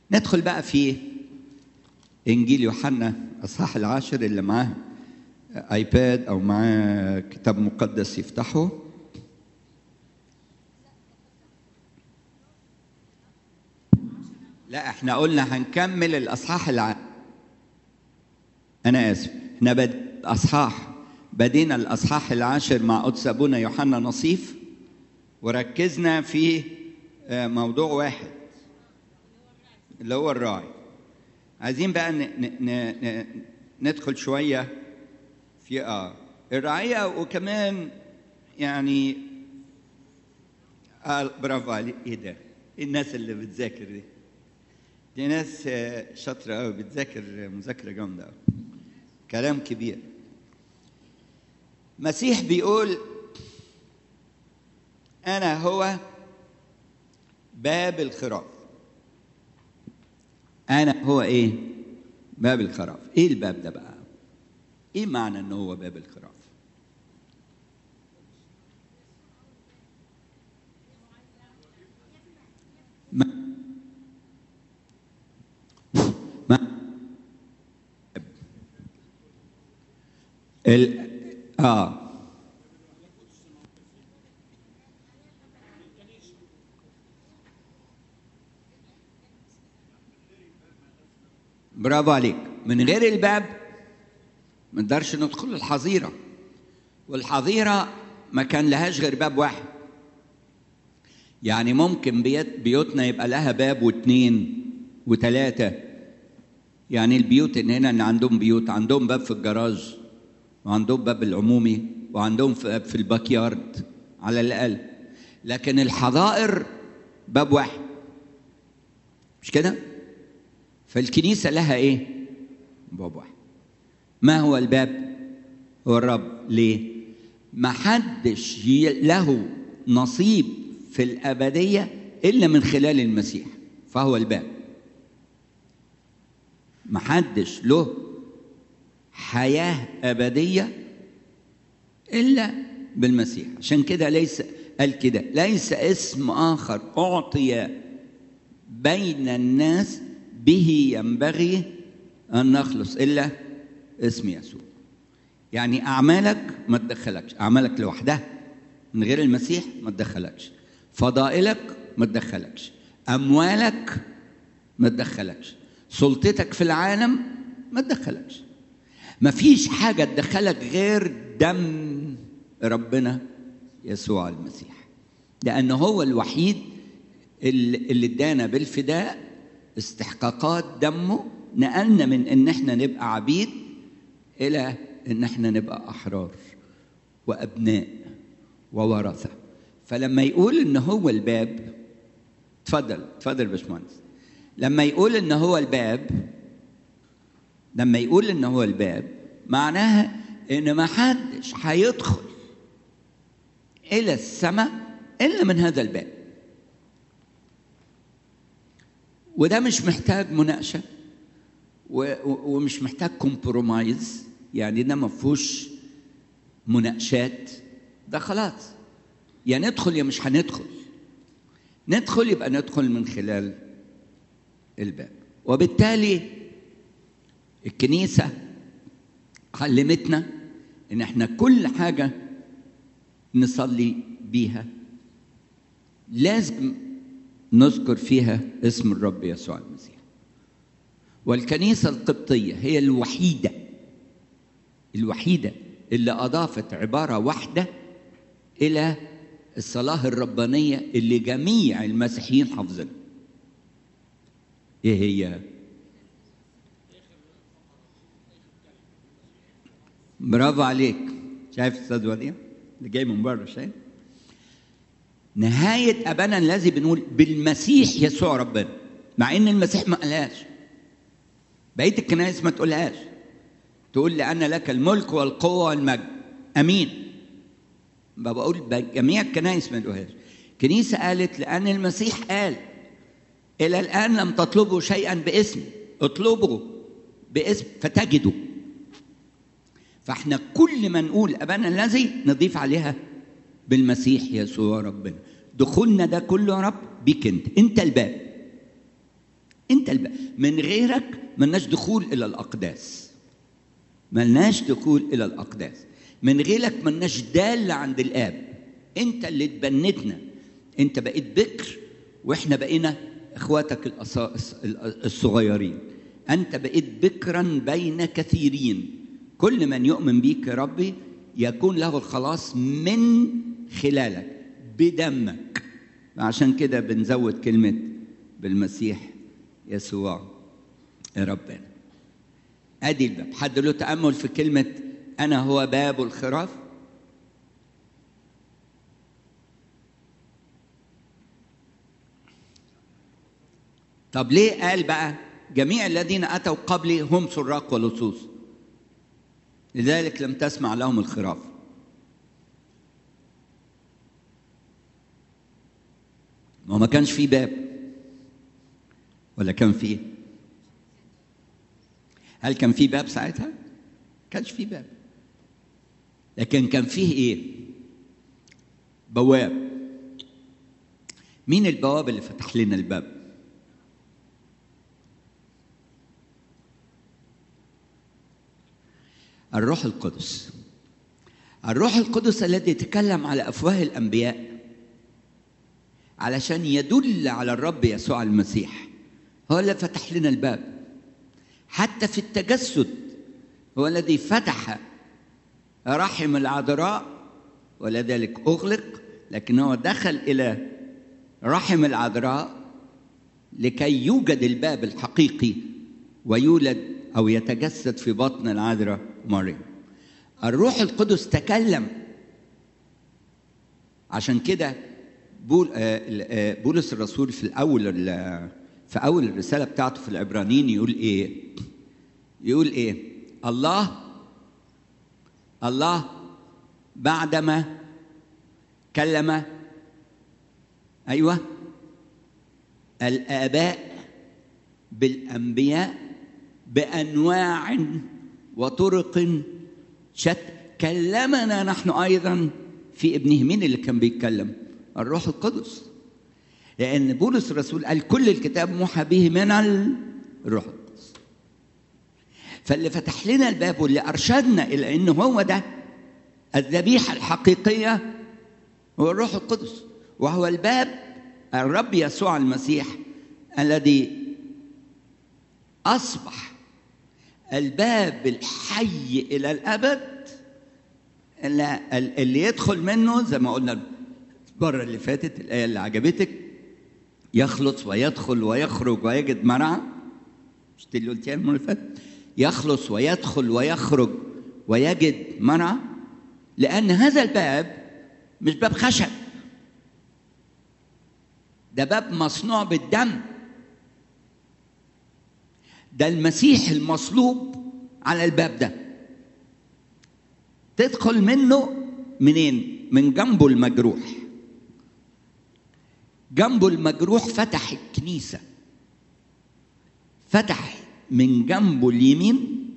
ندخل بقى في انجيل يوحنا اصحاح العاشر اللي معاه ايباد او معاه كتاب مقدس يفتحه لا احنا قلنا هنكمل الاصحاح الع... انا اسف احنا بد... اصحاح بدينا الاصحاح العاشر مع قدس ابونا يوحنا نصيف وركزنا في موضوع واحد اللي هو الراعي عايزين بقى ن... ن... ن... ندخل شويه في اه الرعايه وكمان يعني آه برافو عليك ايه ده؟ ايه الناس اللي بتذاكر دي؟ دي ناس شاطره قوي بتذاكر مذاكره جامده قوي كلام كبير مسيح بيقول انا هو باب الخراف انا هو ايه باب الخراف ايه الباب ده بقى ايه معنى ان هو باب الخراف ما ما ال اه برافو عليك من غير الباب ما نقدرش ندخل الحظيرة والحظيرة ما كان لهاش غير باب واحد يعني ممكن بيت بيوتنا يبقى لها باب واثنين وثلاثة يعني البيوت اللي هنا اللي عندهم بيوت عندهم باب في الجراج وعندهم باب العمومي وعندهم باب في الباك يارد على الأقل لكن الحظائر باب واحد مش كده؟ فالكنيسة لها إيه؟ باب واحد ما هو الباب؟ هو الرب ليه؟ ما حدش له نصيب في الأبدية إلا من خلال المسيح فهو الباب ما حدش له حياة أبدية إلا بالمسيح عشان كده ليس قال كده ليس اسم آخر أعطي بين الناس به ينبغي أن نخلص إلا اسم يسوع يعني أعمالك ما تدخلكش أعمالك لوحدها من غير المسيح ما تدخلكش فضائلك ما تدخلكش أموالك ما تدخلكش سلطتك في العالم ما تدخلكش ما فيش حاجة تدخلك غير دم ربنا يسوع المسيح لأنه هو الوحيد اللي ادانا بالفداء استحقاقات دمه نقلنا من ان احنا نبقى عبيد الى ان احنا نبقى احرار وابناء وورثه فلما يقول ان هو الباب اتفضل اتفضل يا باشمهندس لما يقول ان هو الباب لما يقول ان هو الباب معناها ان ما حدش هيدخل الى السماء الا من هذا الباب وده مش محتاج مناقشه ومش محتاج كومبرومايز يعني ده ما فيهوش مناقشات ده خلاص يا ندخل يا مش هندخل ندخل يبقى ندخل من خلال الباب وبالتالي الكنيسه علمتنا ان احنا كل حاجه نصلي بيها لازم نذكر فيها اسم الرب يسوع المسيح والكنيسة القبطية هي الوحيدة الوحيدة اللي أضافت عبارة واحدة إلى الصلاة الربانية اللي جميع المسيحيين حافظينها إيه هي؟ برافو عليك شايف استاذ وديع اللي جاي من بره شايف نهاية أبانا الذي بنقول بالمسيح يسوع ربنا مع إن المسيح ما قالهاش بقية الكنائس ما تقولهاش تقول لي أنا لك الملك والقوة والمجد أمين بقول جميع الكنائس ما تقولهاش كنيسة قالت لأن المسيح قال إلى الآن لم تطلبوا شيئا باسم اطلبوا باسم فتجدوا فاحنا كل ما نقول أبانا الذي نضيف عليها بالمسيح يسوع ربنا دخولنا ده كله يا رب بيك انت انت الباب انت الباب من غيرك ملناش دخول الى الاقداس ملناش دخول الى الاقداس من غيرك ملناش داله عند الاب انت اللي تبنتنا انت بقيت بكر واحنا بقينا اخواتك الصغيرين انت بقيت بكرا بين كثيرين كل من يؤمن بيك يا ربي يكون له الخلاص من خلالك بدمك عشان كده بنزود كلمة بالمسيح يسوع يا ربنا ادي الباب حد له تأمل في كلمة أنا هو باب الخراف طب ليه قال بقى جميع الذين أتوا قبلي هم سراق ولصوص لذلك لم تسمع لهم الخراف ما ما كانش في باب ولا كان فيه هل كان في باب ساعتها كانش في باب لكن كان فيه ايه بواب مين البواب اللي فتح لنا الباب الروح القدس الروح القدس الذي يتكلم على افواه الانبياء علشان يدل على الرب يسوع المسيح هو اللي فتح لنا الباب حتى في التجسد هو الذي فتح رحم العذراء ولذلك اغلق لكن هو دخل الى رحم العذراء لكي يوجد الباب الحقيقي ويولد او يتجسد في بطن العذراء مريم الروح القدس تكلم عشان كده بول بولس الرسول في الاول في اول الرساله بتاعته في العبرانيين يقول ايه يقول ايه الله الله بعدما كلم ايوه الاباء بالانبياء بانواع وطرق شتى كلمنا نحن ايضا في ابنه مين اللي كان بيتكلم الروح القدس لان بولس الرسول قال كل الكتاب موحى به من الروح القدس فاللي فتح لنا الباب واللي ارشدنا الى انه هو ده الذبيحه الحقيقيه هو الروح القدس وهو الباب الرب يسوع المسيح الذي اصبح الباب الحي الى الابد اللي يدخل منه زي ما قلنا المره اللي فاتت الايه اللي عجبتك يخلص ويدخل ويخرج ويجد مرعى مش دي اللي قلتيها المره اللي فاتت يخلص ويدخل ويخرج ويجد مرعى لان هذا الباب مش باب خشب ده باب مصنوع بالدم ده المسيح المصلوب على الباب ده تدخل منه منين من جنبه المجروح جنبه المجروح فتح الكنيسة فتح من جنبه اليمين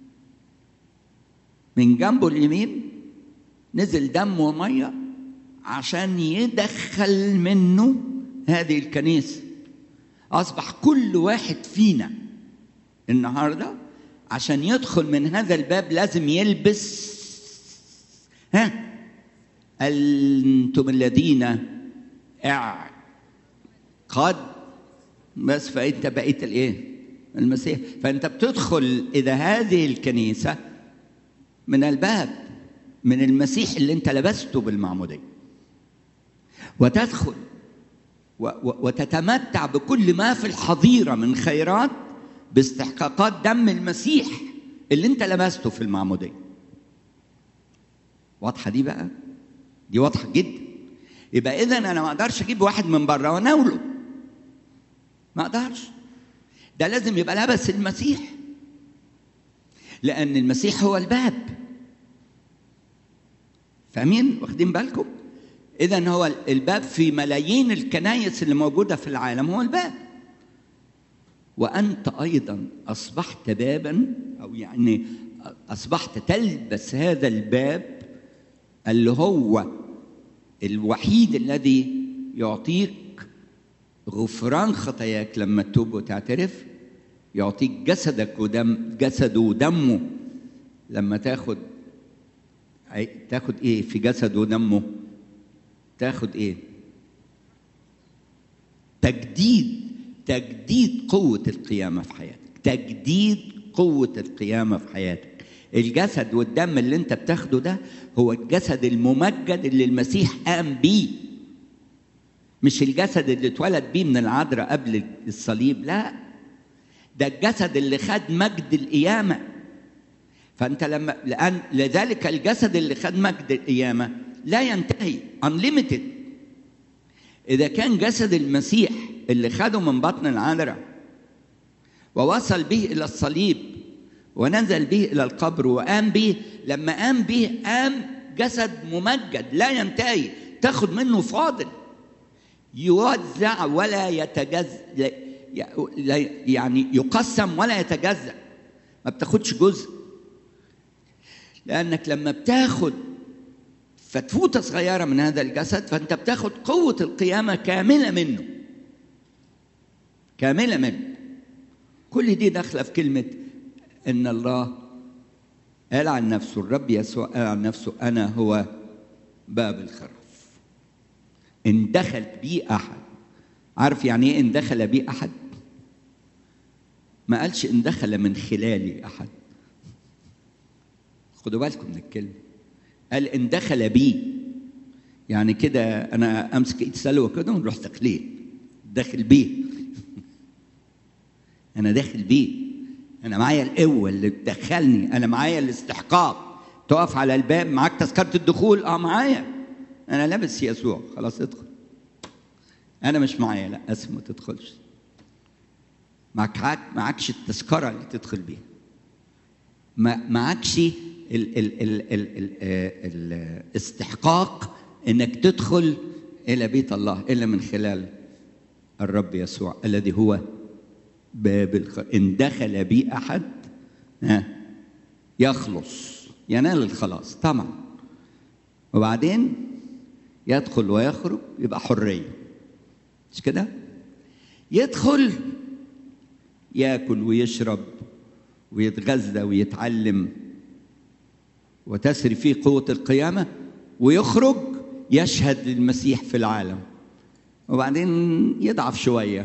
من جنبه اليمين نزل دم ومية عشان يدخل منه هذه الكنيسة أصبح كل واحد فينا النهارده عشان يدخل من هذا الباب لازم يلبس ها انتم الذين قد بس فانت بقيت الايه المسيح فانت بتدخل الى هذه الكنيسه من الباب من المسيح اللي انت لبسته بالمعموديه وتدخل وتتمتع بكل ما في الحظيره من خيرات باستحقاقات دم المسيح اللي انت لمسته في المعموديه واضحه دي بقى دي واضحه جدا يبقى اذا انا ما اقدرش اجيب واحد من بره واناوله ما اقدرش ده لازم يبقى لابس المسيح لان المسيح هو الباب فاهمين واخدين بالكم اذا هو الباب في ملايين الكنايس اللي موجوده في العالم هو الباب وانت ايضا اصبحت بابا او يعني اصبحت تلبس هذا الباب اللي هو الوحيد الذي يعطيك غفران خطاياك لما تتوب وتعترف يعطيك جسدك ودم جسده ودمه لما تاخد تاخد ايه في جسده ودمه تاخد ايه تجديد تجديد قوة القيامة في حياتك تجديد قوة القيامة في حياتك الجسد والدم اللي انت بتاخده ده هو الجسد الممجد اللي المسيح قام بيه مش الجسد اللي اتولد بيه من العذراء قبل الصليب لا ده الجسد اللي خد مجد القيامة فأنت لما لأن لذلك الجسد اللي خد مجد القيامة لا ينتهي unlimited إذا كان جسد المسيح اللي خده من بطن العذراء ووصل به إلى الصليب ونزل به إلى القبر وقام به لما قام به قام جسد ممجد لا ينتهي تاخد منه فاضل يوزع ولا يتجزأ يعني يقسم ولا يتجزأ ما بتاخدش جزء لأنك لما بتاخد فتفوتة صغيرة من هذا الجسد فأنت بتاخد قوة القيامة كاملة منه كاملة منه كل دي داخلة في كلمة إن الله قال عن نفسه الرب يسوع قال عن نفسه أنا هو باب الخراف إن دخل بي أحد عارف يعني إيه إن دخل بي أحد؟ ما قالش إن دخل من خلالي أحد خدوا بالكم من الكلمة قال إن دخل بي يعني كده أنا أمسك إيد سلوى كده ونروح داخلين داخل بيه أنا داخل بيه أنا معايا القوة اللي تدخلني أنا معايا الاستحقاق تقف على الباب معاك تذكرة الدخول أه معايا أنا لابس يسوع خلاص ادخل أنا مش معايا لا اسم ما تدخلش معك معكش التذكرة اللي تدخل بيها ما معكش ال ال ال ال ال ال الاستحقاق انك تدخل الى بيت الله الا من خلال الرب يسوع الذي هو باب الخير ان دخل بي احد ها يخلص ينال الخلاص طبعا وبعدين يدخل ويخرج يبقى حريه مش كده يدخل ياكل ويشرب ويتغذى ويتعلم وتسري فيه قوة القيامة ويخرج يشهد للمسيح في العالم وبعدين يضعف شوية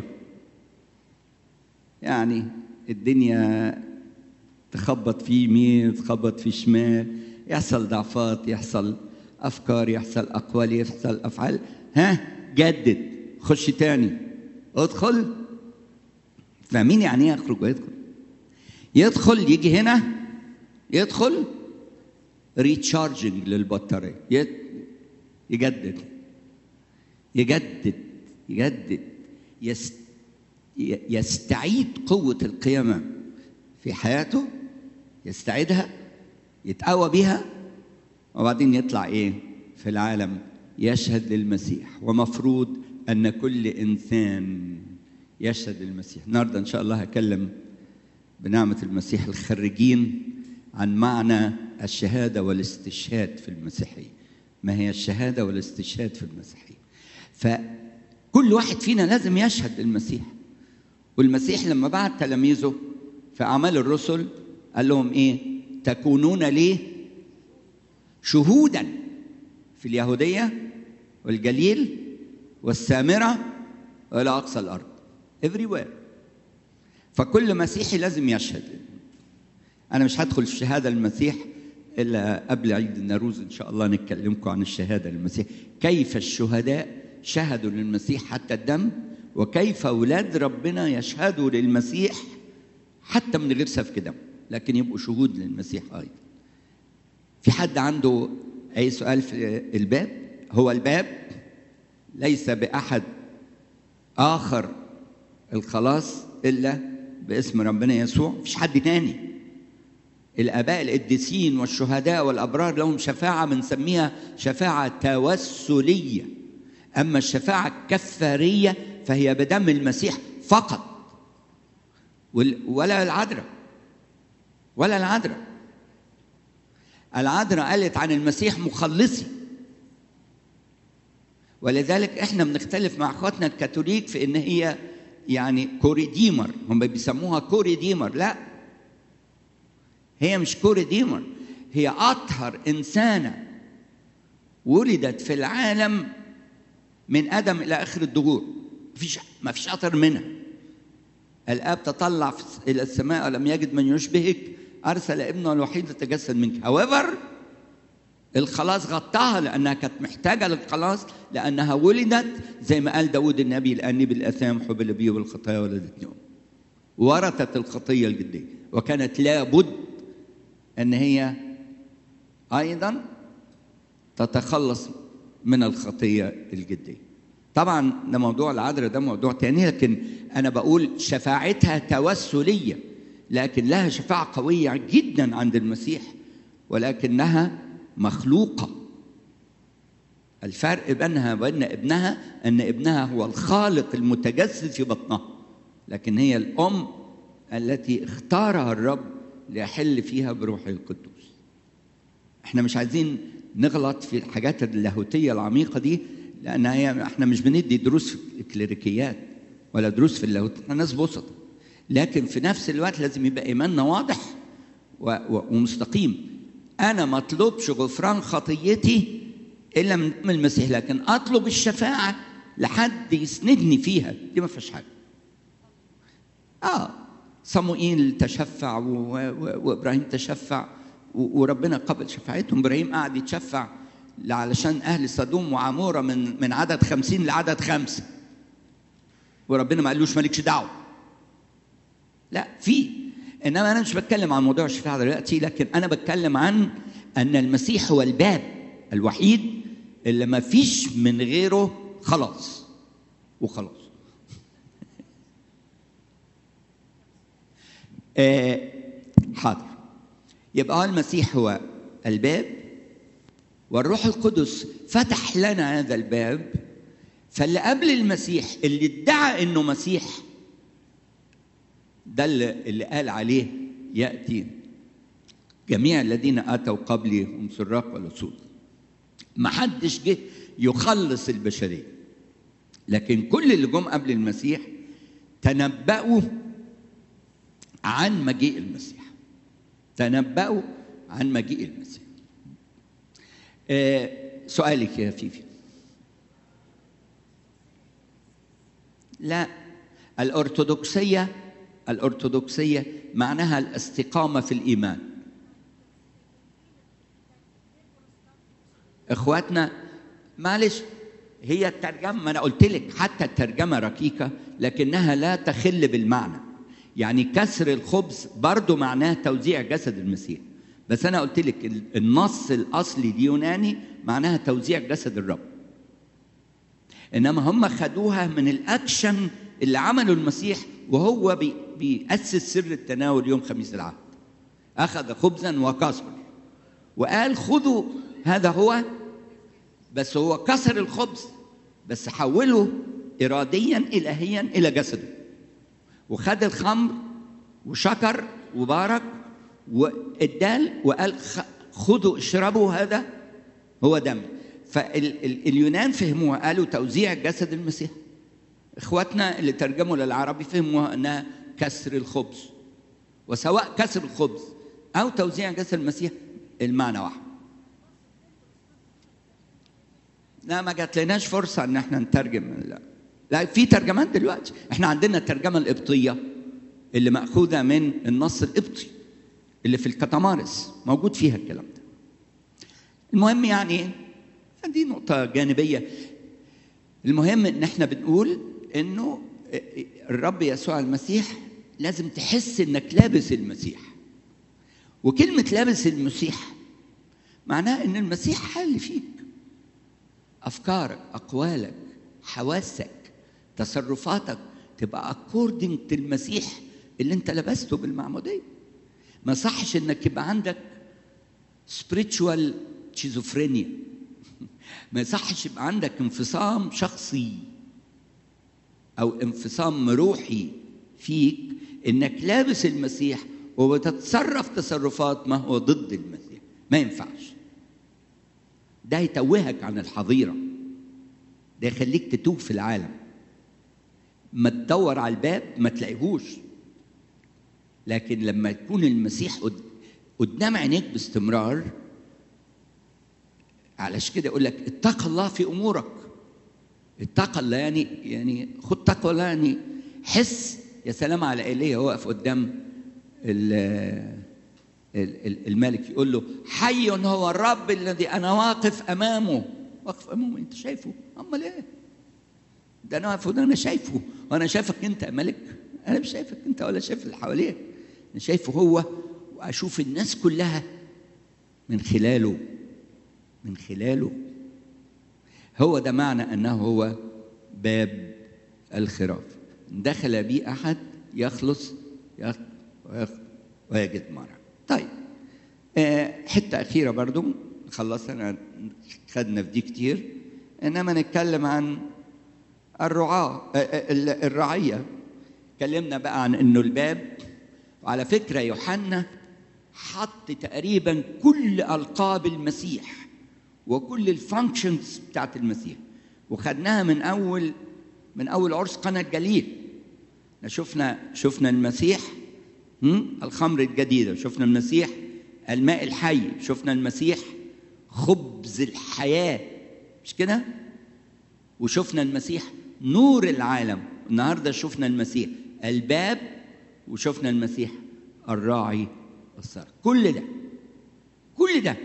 يعني الدنيا تخبط فيه يمين تخبط فيه شمال يحصل ضعفات يحصل أفكار يحصل أقوال يحصل أفعال ها جدد خش تاني ادخل فاهمين يعني ايه يخرج ويدخل يدخل يجي هنا يدخل ريتشارجنج للبطارية يجدد يجدد يجدد يست يستعيد قوة القيامة في حياته يستعيدها يتقوى بها وبعدين يطلع ايه في العالم يشهد للمسيح ومفروض ان كل انسان يشهد للمسيح النهارده ان شاء الله هكلم بنعمه المسيح الخريجين عن معنى الشهاده والاستشهاد في المسيحيه ما هي الشهاده والاستشهاد في المسيحيه فكل واحد فينا لازم يشهد للمسيح والمسيح لما بعت تلاميذه في اعمال الرسل قال لهم ايه تكونون ليه شهودا في اليهوديه والجليل والسامره والى اقصى الارض everywhere فكل مسيحي لازم يشهد انا مش هدخل الشهاده للمسيح الا قبل عيد النوروز ان شاء الله نتكلمكم عن الشهاده للمسيح كيف الشهداء شهدوا للمسيح حتى الدم وكيف اولاد ربنا يشهدوا للمسيح حتى من غير سفك دم لكن يبقوا شهود للمسيح ايضا في حد عنده اي سؤال في الباب هو الباب ليس باحد اخر الخلاص الا باسم ربنا يسوع مفيش حد تاني الاباء القديسين والشهداء والابرار لهم شفاعه بنسميها شفاعه توسليه اما الشفاعه الكفاريه فهي بدم المسيح فقط ولا العذراء ولا العذراء العذراء قالت عن المسيح مخلصي ولذلك احنا بنختلف مع اخواتنا الكاثوليك في ان هي يعني كوريديمر هم بيسموها كوريديمر لا هي مش كوريديمر هي اطهر انسانه ولدت في العالم من ادم الى اخر الدهور مفيش ما فيش اطهر منها الاب تطلع الى السماء ولم يجد من يشبهك ارسل ابنه الوحيد لتجسد منك however الخلاص غطاها لانها كانت محتاجه للخلاص لانها ولدت زي ما قال داود النبي لاني بالاثام حبل بي والخطايا ولدتني أم. ورثت الخطيه الجديه وكانت لابد ان هي ايضا تتخلص من الخطيه الجديه طبعا ده موضوع العذراء ده موضوع تاني لكن انا بقول شفاعتها توسليه لكن لها شفاعه قويه جدا عند المسيح ولكنها مخلوقه الفرق بينها وبين ابنها ان ابنها هو الخالق المتجسد في بطنها لكن هي الام التي اختارها الرب ليحل فيها بروحه القدوس احنا مش عايزين نغلط في الحاجات اللاهوتيه العميقه دي لان هي احنا مش بندي دروس في الكليريكيات ولا دروس في اللاهوت احنا ناس بسطة لكن في نفس الوقت لازم يبقى ايماننا واضح و- و- ومستقيم انا ما اطلبش غفران خطيتي الا من دم المسيح لكن اطلب الشفاعه لحد يسندني فيها دي ما فيهاش حاجه اه صموئيل تشفع و- و- وابراهيم تشفع و- وربنا قبل شفاعتهم ابراهيم قعد يتشفع علشان اهل سدوم وعموره من من عدد خمسين لعدد خمسه وربنا ما قالوش مالكش دعوه لا في انما انا مش بتكلم عن موضوع الشفاعه دلوقتي لكن انا بتكلم عن ان المسيح هو الباب الوحيد اللي ما فيش من غيره خلاص وخلاص آه حاضر يبقى المسيح هو الباب والروح القدس فتح لنا هذا الباب فاللي قبل المسيح اللي ادعى انه مسيح ده اللي, اللي قال عليه ياتي جميع الذين اتوا قبلي هم سراق ولصوص ما حدش جه يخلص البشريه لكن كل اللي جم قبل المسيح تنبأوا عن مجيء المسيح تنبأوا عن مجيء المسيح آه سؤالك يا فيفي لا الأرثوذكسية الأرثوذكسية معناها الاستقامة في الإيمان إخواتنا معلش هي الترجمة ما أنا قلت لك حتى الترجمة ركيكة لكنها لا تخل بالمعنى يعني كسر الخبز برضو معناه توزيع جسد المسيح بس أنا قلت لك النص الأصلي اليوناني معناها توزيع جسد الرب انما هم خدوها من الاكشن اللي عمله المسيح وهو بي بيأسس سر التناول يوم خميس العهد اخذ خبزا وكسر وقال خذوا هذا هو بس هو كسر الخبز بس حوله اراديا الهيا الى جسده وخد الخمر وشكر وبارك وادال وقال خذوا اشربوا هذا هو دمي فاليونان فهموها قالوا توزيع جسد المسيح اخواتنا اللي ترجموا للعربي فهموها انها كسر الخبز وسواء كسر الخبز او توزيع جسد المسيح المعنى واحد لا ما جات لناش فرصه ان احنا نترجم لا لا في ترجمات دلوقتي احنا عندنا الترجمه القبطيه اللي ماخوذه من النص القبطي اللي في الكتمارس موجود فيها الكلام ده المهم يعني دي نقطة جانبية المهم ان احنا بنقول انه الرب يسوع المسيح لازم تحس انك لابس المسيح وكلمة لابس المسيح معناها ان المسيح حل فيك افكارك اقوالك حواسك تصرفاتك تبقى اكوردنج المسيح اللي انت لبسته بالمعمودية ما صحش انك يبقى عندك spiritual شيزوفرينيا ما يصحش يبقى عندك انفصام شخصي او انفصام روحي فيك انك لابس المسيح وبتتصرف تصرفات ما هو ضد المسيح ما ينفعش ده يتوهك عن الحظيره ده يخليك تتوه في العالم ما تدور على الباب ما تلاقيهوش لكن لما يكون المسيح قد- قدام عينيك باستمرار علشان كده يقول لك اتق الله في امورك اتق الله يعني يعني خد تقوى الله يعني حس يا سلام على ايليا هو واقف قدام ال- ال- ال- الملك يقول له حي هو الرب الذي انا واقف امامه واقف امامه انت شايفه امال ايه ده انا واقف وده انا شايفه وانا شايفك انت يا ملك انا مش شايفك انت ولا شايف اللي حواليك انا شايفه هو واشوف الناس كلها من خلاله من خلاله هو ده معنى انه هو باب الخراف إن دخل بي احد يخلص يخ- ويخ- ويجد مرعى طيب آه، حته اخيره برضو خلصنا خدنا في دي كتير انما نتكلم عن الرعاة آه، آه، ال- الرعية اتكلمنا بقى عن انه الباب وعلى فكرة يوحنا حط تقريبا كل ألقاب المسيح وكل الفانكشنز بتاعت المسيح وخدناها من أول من أول عرس قنا الجليل شفنا شفنا المسيح هم؟ الخمر الجديدة شفنا المسيح الماء الحي شفنا المسيح خبز الحياة مش كده؟ وشفنا المسيح نور العالم النهارده شفنا المسيح الباب وشفنا المسيح الراعي الصار كل ده كل ده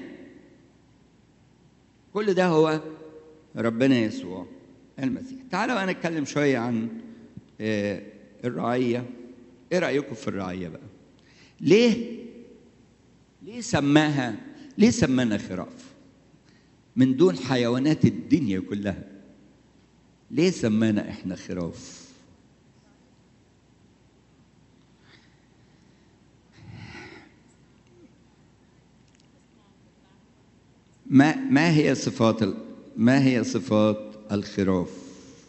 كل ده هو ربنا يسوع المسيح تعالوا بقى نتكلم شويه عن آه، الرعيه ايه رايكم في الرعيه بقى ليه ليه سماها ليه سمانا خراف من دون حيوانات الدنيا كلها ليه سمانا احنا خراف ما ما هي صفات ال- ما هي صفات الخراف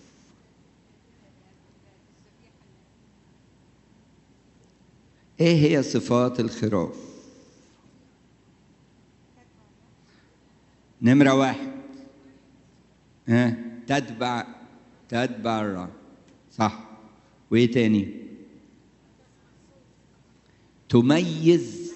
ايه هي صفات الخراف نمرة واحد ها تتبع تتبع الرعي صح وايه تاني تميز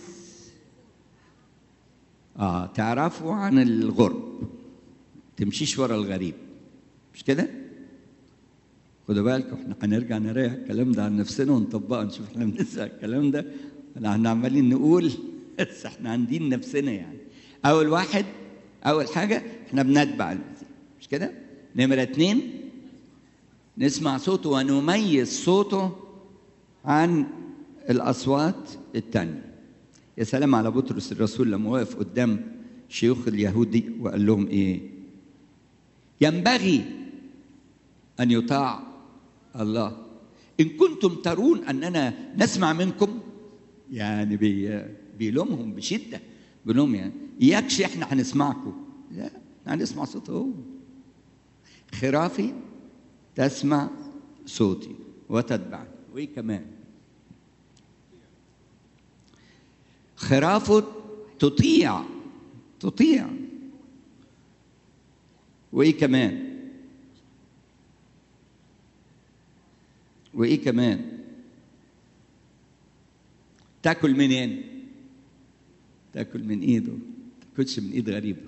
اه تعرفوا عن الغرب تمشيش ورا الغريب مش كده خدوا بالكم احنا هنرجع نراجع الكلام ده عن نفسنا ونطبقه نشوف احنا بنسمع الكلام ده ولا احنا عمالين نقول بس احنا عندين نفسنا يعني اول واحد اول حاجه احنا بنتبع المسيح مش كده نمره اتنين نسمع صوته ونميز صوته عن الاصوات التانية يا سلام على بطرس الرسول لما وقف قدام شيوخ اليهودي وقال لهم ايه ينبغي ان يطاع الله ان كنتم ترون اننا نسمع منكم يعني بي بيلومهم بشده بيقول لهم يعني يكشي احنا هنسمعكم لا احنا هنسمع صوته هو خرافي تسمع صوتي وتتبعني وايه كمان خرافه تطيع تطيع وايه كمان وايه كمان تاكل منين تاكل من ايده ما تاكلش من ايد غريبه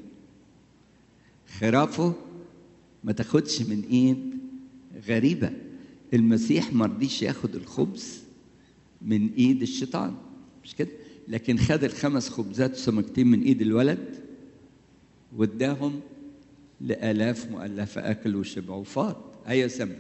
خرافه ما تاخدش من ايد غريبه المسيح ما رضيش ياخد الخبز من ايد الشيطان مش كده لكن خد الخمس خبزات وسمكتين من ايد الولد واداهم لالاف مؤلفه اكلوا وشبعوا فاض ايوه سمع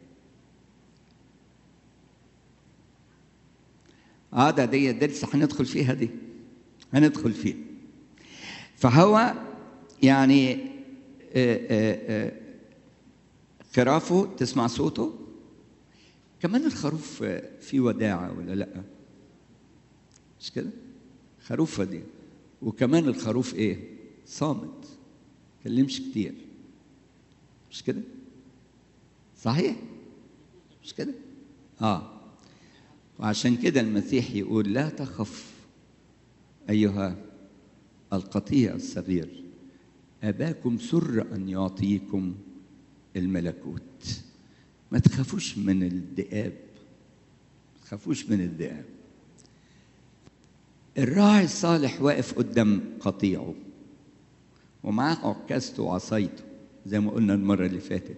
اه ده دي ده لسه هندخل فيها دي هندخل فيها فهو يعني آه، آه، آه، خرافه تسمع صوته كمان الخروف آه، فيه وداعة ولا لأ مش كده خروف وديع وكمان الخروف ايه صامت كلمش كتير مش كده صحيح مش كده اه وعشان كده المسيح يقول لا تخف ايها القطيع الصغير اباكم سر ان يعطيكم الملكوت ما تخافوش من الذئاب ما تخافوش من الذئاب الراعي الصالح واقف قدام قطيعه ومعاه عكازته وعصايته زي ما قلنا المرة اللي فاتت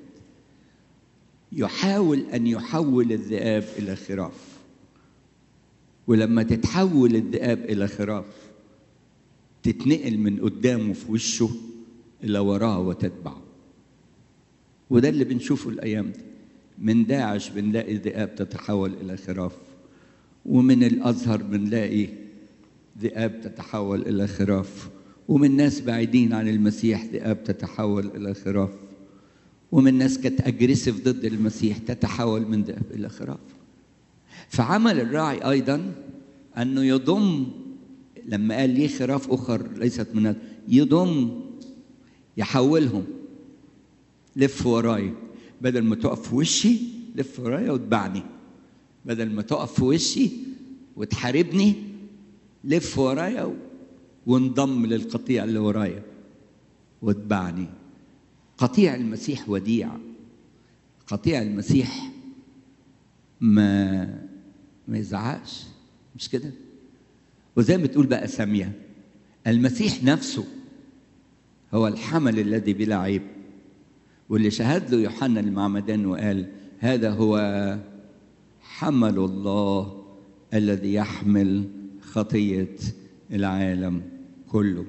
يحاول أن يحول الذئاب إلى خراف ولما تتحول الذئاب إلى خراف تتنقل من قدامه في وشه إلى وراه وتتبعه وده اللي بنشوفه الأيام دي من داعش بنلاقي ذئاب تتحول إلى خراف ومن الأزهر بنلاقي ذئاب تتحول إلى خراف ومن ناس بعيدين عن المسيح ذئاب تتحول إلى خراف ومن ناس كانت أجريسيف ضد المسيح تتحول من ذئاب إلى خراف فعمل الراعي أيضا أنه يضم لما قال لي خراف أخر ليست من هذا يضم يحولهم لف ورايا بدل ما تقف في وشي لف ورايا واتبعني بدل ما تقف في وشي وتحاربني لف ورايا وانضم للقطيع اللي ورايا واتبعني قطيع المسيح وديع قطيع المسيح ما ما يزعقش مش كده وزي ما بتقول بقى ساميه المسيح نفسه هو الحمل الذي بلا عيب واللي شهد له يوحنا المعمدان وقال هذا هو حمل الله الذي يحمل خطيه العالم كله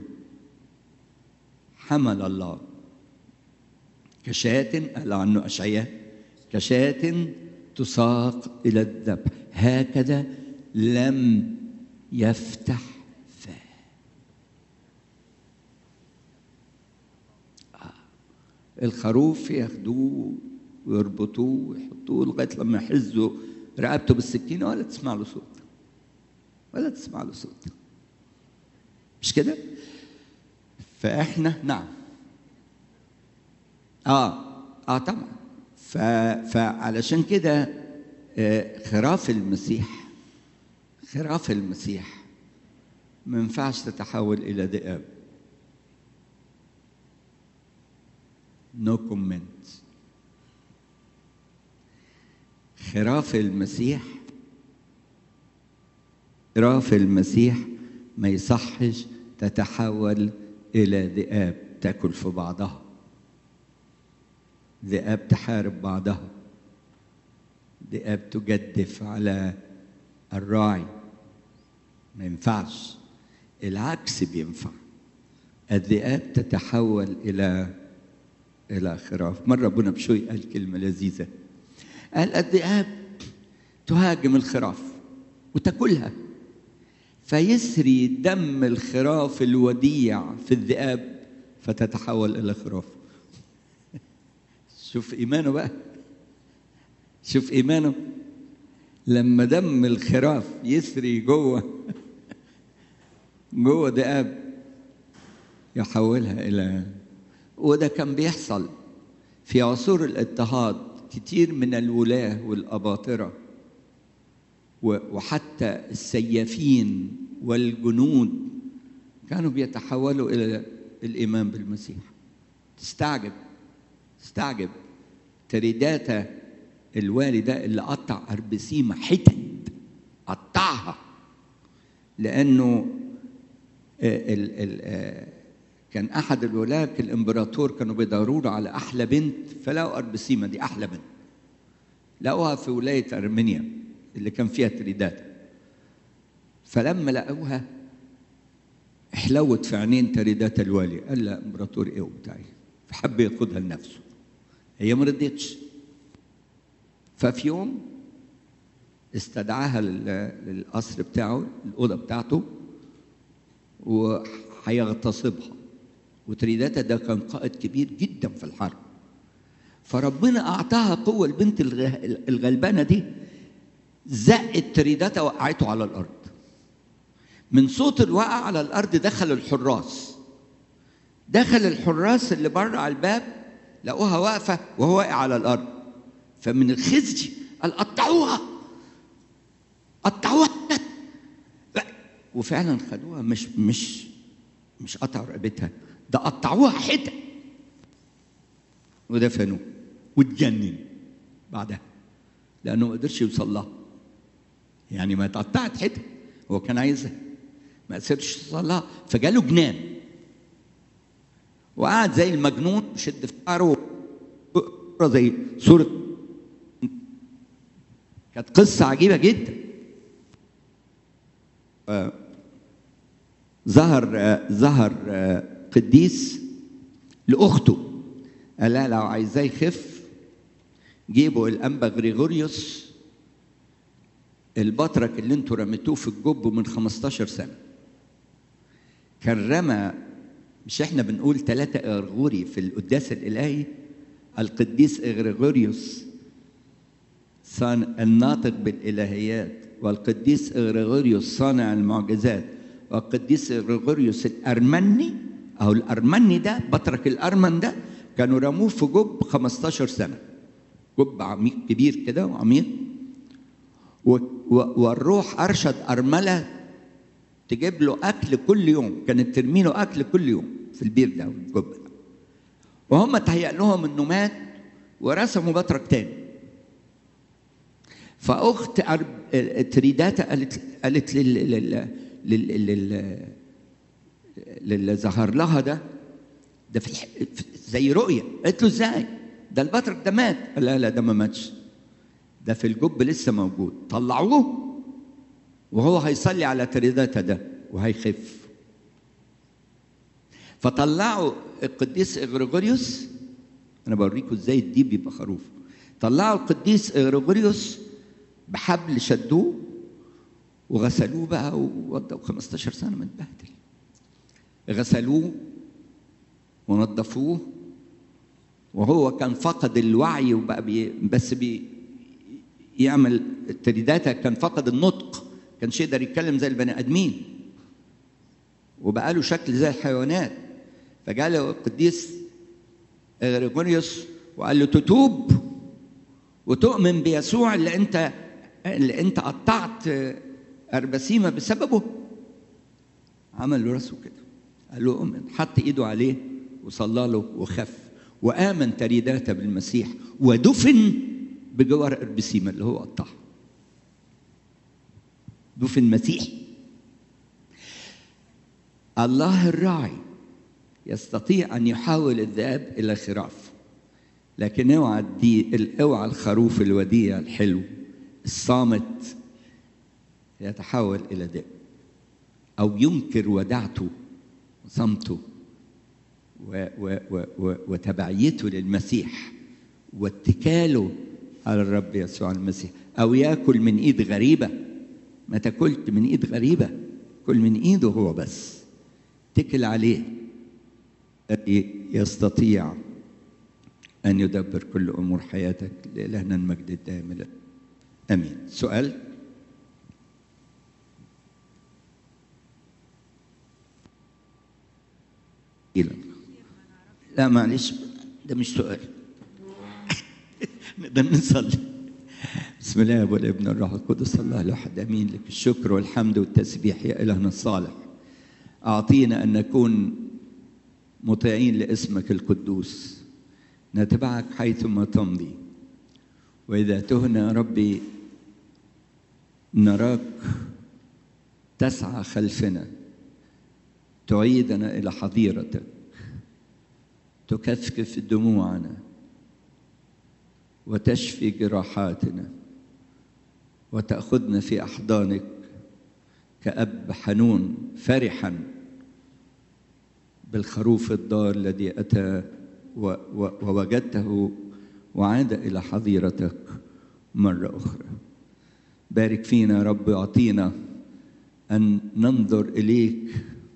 حمل الله كشاة قال عنه أشعياء كشاة تساق إلى الذبح هكذا لم يفتح فاه آه. الخروف ياخدوه ويربطوه ويحطوه لغايه لما يحزوا رقبته بالسكينه ولا تسمع له صوت ولا تسمع له صوت مش كده؟ فاحنا نعم اه اه طبعا ف... فعلشان كده آه خراف المسيح خراف المسيح ما ينفعش تتحول الى ذئاب نو no كومنت خراف المسيح خراف المسيح ما يصحش تتحول الى ذئاب تاكل في بعضها ذئاب تحارب بعضها ذئاب تجدف على الراعي ما ينفعش العكس بينفع الذئاب تتحول الى الى خراف مره ابونا بشوي قال كلمه لذيذه قال الذئاب تهاجم الخراف وتاكلها فيسري دم الخراف الوديع في الذئاب فتتحول الى خراف شوف ايمانه بقى شوف ايمانه لما دم الخراف يسري جوه جوه ذئاب يحولها الى وده كان بيحصل في عصور الاضطهاد كتير من الولاة والأباطرة وحتى السيافين والجنود كانوا بيتحولوا إلى الإيمان بالمسيح تستعجب تستعجب تريداتا الوالي ده اللي قطع أربسيمة حتت قطعها لأنه ال ال كان أحد الولاة الإمبراطور كانوا بيدوروا له على أحلى بنت فلقوا أربسيمة دي أحلى بنت لقوها في ولاية أرمينيا اللي كان فيها تريداتا فلما لقوها حلوت في عينين تريداتا الوالي قال لا امبراطور ايه وبتاعي فحب ياخدها لنفسه هي ما رضيتش ففي يوم استدعاها للقصر بتاعه الأوضة بتاعته وهيغتصبها وتريداتا ده كان قائد كبير جدا في الحرب فربنا أعطاها قوة البنت الغلبانة دي زقت تريداتا وقعته على الأرض من صوت الوقع على الأرض دخل الحراس دخل الحراس اللي بره على الباب لقوها واقفة وهو واقع على الأرض فمن الخزي قال قطعوها قطعوها وفعلا خدوها مش مش مش قطعوا رقبتها ده قطعوها حتت ودفنوه واتجنن بعدها لانه ما قدرش يوصل لها يعني ما اتقطعت حته هو كان عايزها ما قدرش يوصل لها فجاله جنان وقعد زي المجنون شد في شعره زي صورة كانت قصة عجيبة جدا آه، ظهر آه، ظهر آه، قديس لأخته قال لها لو عايزاه يخف جيبوا الأنبا غريغوريوس البطرك اللي انتوا رميتوه في الجب من 15 سنة كان رمى مش احنا بنقول ثلاثة إغرغوري في القداس الإلهي القديس إغريغوريوس صان الناطق بالإلهيات والقديس إغريغوريوس صانع المعجزات والقديس إغريغوريوس الأرمني أو الأرمني ده بطرك الأرمن ده كانوا رموه في جب 15 سنة جب عميق كبير كده وعميق و- و- والروح أرشد أرملة تجيب له أكل كل يوم كانت ترمي له أكل كل يوم في البير ده والجب ده وهم تهيأ لهم انه مات ورسموا بطرك تاني فاخت أرب- تريداتا قالت قالت لل لل لل لل للي ظهر لها ده ده في, الح... في زي رؤيه قالت له ازاي ده البطرك ده مات قال لا لا ده ما ماتش ده في الجب لسه موجود طلعوه وهو هيصلي على تريداتا ده وهيخف فطلعوا القديس اغريغوريوس انا بوريكم ازاي الديب يبقى خروف طلعوا القديس اغريغوريوس بحبل شدوه وغسلوه بقى ووضعوا 15 سنه متبهدل غسلوه ونظفوه وهو كان فقد الوعي وبقى بي بس بي يعمل التريداتا كان فقد النطق كانش يقدر يتكلم زي البني ادمين وبقى له شكل زي الحيوانات فجاء له القديس غريغوريوس وقال له تتوب وتؤمن بيسوع اللي انت اللي انت قطعت اربسيمه بسببه عمل له راسه كده قال له اؤمن حط ايده عليه وصلى له وخف وامن تريداتا بالمسيح ودفن بجوار اربسيمه اللي هو قطعها دفن مسيحي الله الراعي يستطيع ان يحول الذئاب الى خراف لكن اوعى دي اوعى الخروف الوديع الحلو الصامت يتحول الى ذئب او ينكر ودعته وصمته و و و و وتبعيته للمسيح واتكاله على الرب يسوع المسيح او ياكل من ايد غريبه ما تاكلت من ايد غريبه كل من ايده هو بس اتكل عليه يستطيع أن يدبر كل أمور حياتك لإلهنا المجد الدائم له آمين سؤال لا معلش ده مش سؤال نقدر نصلي بسم الله والابن الروح القدس الله الواحد امين لك الشكر والحمد والتسبيح يا الهنا الصالح اعطينا ان نكون مطيعين لاسمك القدوس نتبعك حيثما تمضي واذا تهنا يا ربي نراك تسعى خلفنا تعيدنا الى حظيرتك تكثكف دموعنا وتشفي جراحاتنا وتاخذنا في احضانك كاب حنون فرحا بالخروف الضار الذي اتى ووجدته وعاد الى حظيرتك مره اخرى بارك فينا يا رب اعطينا ان ننظر اليك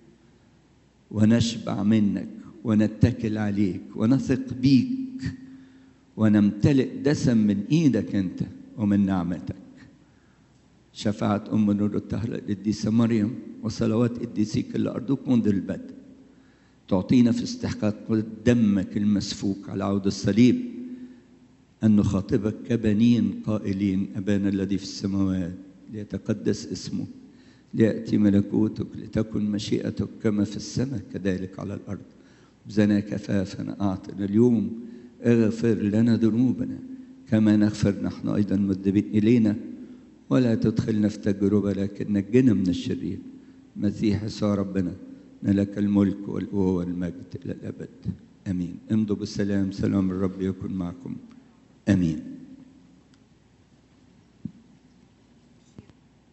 ونشبع منك ونتكل عليك ونثق بيك ونمتلئ دسم من ايدك انت ومن نعمتك شفاعة أم نور الطاهرة القديسة مريم وصلوات قديسيك اللي أرجوك منذ البدء تعطينا في استحقاق دمك المسفوك على عود الصليب أن نخاطبك كبنين قائلين أبانا الذي في السماوات ليتقدس اسمك ليأتي ملكوتك لتكن مشيئتك كما في السماء كذلك على الأرض بزنا كفافنا أعطنا اليوم اغفر لنا ذنوبنا كما نغفر نحن أيضا مذنبين إلينا ولا تدخلنا في تجربة لكن نجنا من الشرير مسيح يسوع ربنا لك الملك والقوة والمجد إلى الأبد آمين امضوا بالسلام سلام الرب يكن معكم آمين